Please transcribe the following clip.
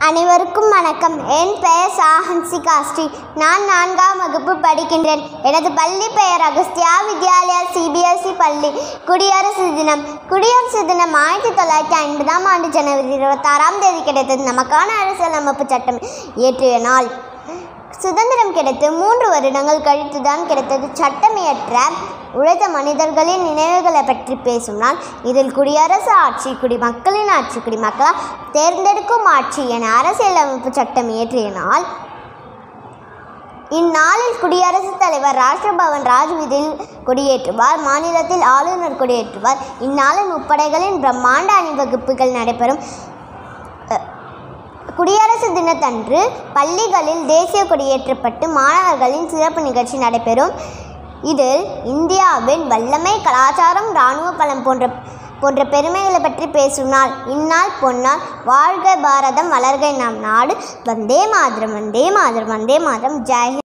அனைவருக்கும் வணக்கம் என் பெயர் சாஹன்சிகா ஸ்ரீ நான் நான்காம் வகுப்பு படிக்கின்றேன் எனது பள்ளி பெயர் அகஸ்தியா வித்யாலயா சிபிஎஸ்இ பள்ளி குடியரசு தினம் குடியரசு தினம் ஆயிரத்தி தொள்ளாயிரத்தி ஐம்பதாம் ஆண்டு ஜனவரி இருபத்தாறாம் தேதி கிடைத்தது நமக்கான அரசியலமைப்பு சட்டம் இயற்றிய நாள் சுதந்திரம் கிடைத்து மூன்று வருடங்கள் கழித்துதான் கிடைத்தது சட்டம் இயற்ற உழைத்த மனிதர்களின் நினைவுகளை பற்றி பேசும் நாள் இதில் குடியரசு ஆட்சி குடிமக்களின் ஆட்சி குடிமக்களால் தேர்ந்தெடுக்கும் ஆட்சி என அரசியலமைப்பு சட்டம் இயற்றிய நாள் இந்நாளில் குடியரசுத் தலைவர் ராஷ்டிரபவன் ராஜ்வீதில் கொடியேற்றுவார் மாநிலத்தில் ஆளுநர் கொடியேற்றுவார் இந்நாளில் முப்படைகளின் பிரம்மாண்ட அணிவகுப்புகள் நடைபெறும் குடியரசு தினத்தன்று பள்ளிகளில் தேசிய கொடியேற்றப்பட்டு மாணவர்களின் சிறப்பு நிகழ்ச்சி நடைபெறும் இதில் இந்தியாவின் வல்லமை கலாச்சாரம் இராணுவ பலம் போன்ற போன்ற பெருமைகளை பற்றி பேசும் நாள் இந்நாள் பொன்னாள் வாழ்க பாரதம் வளர்க நம் நாடு வந்தே மாதரம் வந்தே மாதரம் வந்தே மாதரம் ஜெய் ஹிந்த்.